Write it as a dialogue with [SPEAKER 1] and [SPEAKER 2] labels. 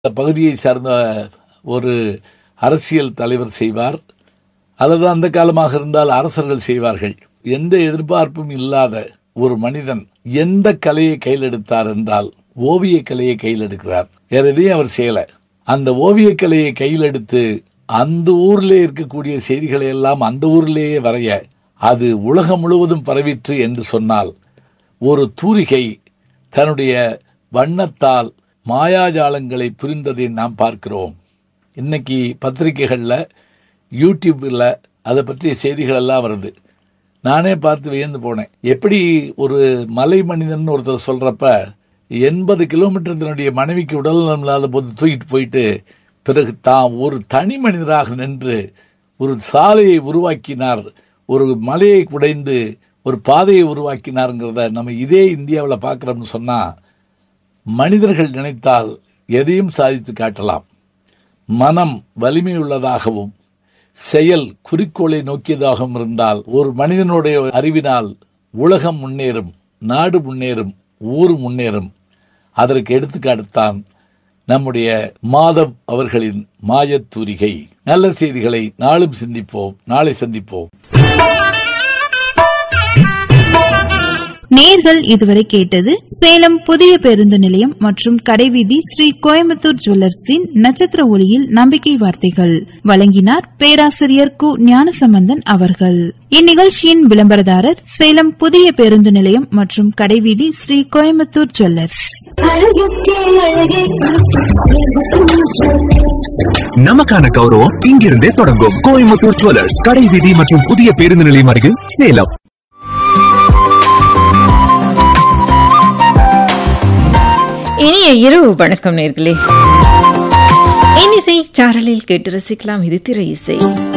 [SPEAKER 1] இந்த பகுதியை சார்ந்த ஒரு அரசியல் தலைவர் செய்வார் அல்லது அந்த காலமாக இருந்தால் அரசர்கள் செய்வார்கள் எந்த எதிர்பார்ப்பும் இல்லாத ஒரு மனிதன் எந்த கலையை கையில் எடுத்தார் என்றால் ஓவிய கலையை கையில் எடுக்கிறார் வேற எதையும் அவர் செய்யல அந்த ஓவிய கலையை கையில் எடுத்து அந்த ஊரிலே இருக்கக்கூடிய செய்திகளை எல்லாம் அந்த ஊரிலேயே வரைய அது உலகம் முழுவதும் பரவிற்று என்று சொன்னால் ஒரு தூரிகை தன்னுடைய வண்ணத்தால் மாயாஜாலங்களை புரிந்ததை நாம் பார்க்கிறோம் இன்னைக்கு பத்திரிகைகளில் யூடியூப்பில் அதை பற்றிய செய்திகள் எல்லாம் வருது நானே பார்த்து வியந்து போனேன் எப்படி ஒரு மலை மனிதன் ஒருத்தர் சொல்றப்ப எண்பது கிலோமீட்டர் தன்னுடைய மனைவிக்கு உடல் நலம் இல்லாத போது தூக்கிட்டு போயிட்டு பிறகு தாம் ஒரு தனி மனிதராக நின்று ஒரு சாலையை உருவாக்கினார் ஒரு மலையை குடைந்து ஒரு பாதையை உருவாக்கினாருங்கிறத நம்ம இதே இந்தியாவில் பார்க்குறோம்னு சொன்னால் மனிதர்கள் நினைத்தால் எதையும் சாதித்து காட்டலாம் மனம் வலிமையுள்ளதாகவும் செயல் குறிக்கோளை நோக்கியதாகவும் இருந்தால் ஒரு மனிதனுடைய அறிவினால் உலகம் முன்னேறும் நாடு முன்னேறும் ஊர் முன்னேறும் அதற்கு எடுத்துக்காட்டுத்தான் நம்முடைய மாதவ் அவர்களின் மாயத்தூரிகை நல்ல செய்திகளை நாளும் சிந்திப்போம் நாளை சந்திப்போம்
[SPEAKER 2] நேர்கள் இதுவரை கேட்டது சேலம் புதிய பேருந்து நிலையம் மற்றும் கடைவீதி ஸ்ரீ கோயம்புத்தூர் ஜுவல்லர்ஸின் நட்சத்திர ஒளியில் நம்பிக்கை வார்த்தைகள் வழங்கினார் பேராசிரியர் கு ஞானசம்பந்தன் அவர்கள் இந்நிகழ்ச்சியின் விளம்பரதாரர் சேலம் புதிய பேருந்து நிலையம் மற்றும் கடைவீதி ஸ்ரீ கோயம்புத்தூர் ஜுவல்லர்ஸ்
[SPEAKER 3] நமக்கான கௌரவம் இங்கிருந்தே தொடங்கும் கோயம்புத்தூர் ஜுவல்லர்ஸ் கடை வீதி மற்றும் புதிய பேருந்து நிலையம் அருகில் சேலம்
[SPEAKER 4] இனிய இரவு வணக்கம் நேர்களே இன்னிசை சாரலில் கேட்டு ரசிக்கலாம் இது திரை இசை